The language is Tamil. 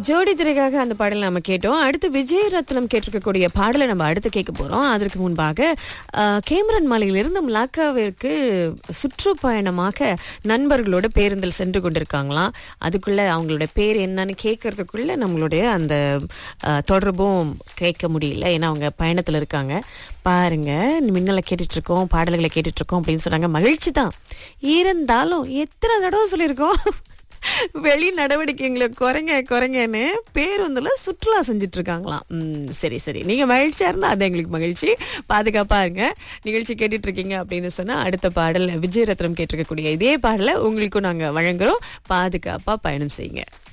ஜோடி திரைக்காக அந்த பாடலை நம்ம கேட்டோம் அடுத்து விஜய் ரத்னம் கேட்டிருக்கக்கூடிய பாடலை நம்ம அடுத்து கேட்க போறோம் அதற்கு முன்பாக அஹ், கேமரன் மலையிலிருந்து மலாக்காவிற்கு சுற்றுப்பயணமாக நண்பர்களோட பேருந்தில் சென்று கொண்டிருக்காங்களாம் அதுக்குள்ள அவங்களோட பேர் என்னன்னு கேட்கறதுக்குள்ள நம்மளுடைய அந்த அஹ், தொடர்பும் கேட்க முடியல ஏன்னா அவங்க பயணத்துல இருக்காங்க பாருங்க மின்னலை கேட்டுட்டு இருக்கோம் பாடல்களை கேட்டுட்டு இருக்கோம் அப்படின்னு சொன்னாங்க மகிழ்ச்சி தான் இருந்தாலும் எத்தனை தடவை சொல்லியிருக்கோம் வெளி நடவடிக்கைங்களை குறைங்க குறைங்கன்னு பேருந்துல சுற்றுலா செஞ்சுட்டு இருக்காங்களாம் ம், சரி சரி நீங்க மகிழ்ச்சியா இருந்தா அது எங்களுக்கு மகிழ்ச்சி பாதுகாப்பா இருங்க நிகழ்ச்சி கேட்டுட்டு இருக்கீங்க அப்படின்னு சொன்னா அடுத்த பாடல் விஜய் ரத்னம் கேட்டிருக்கக்கூடிய இதே பாடலை உங்களுக்கும் நாங்க வழங்குறோம் பாதுகாப்பா பயணம் செய்யுங்க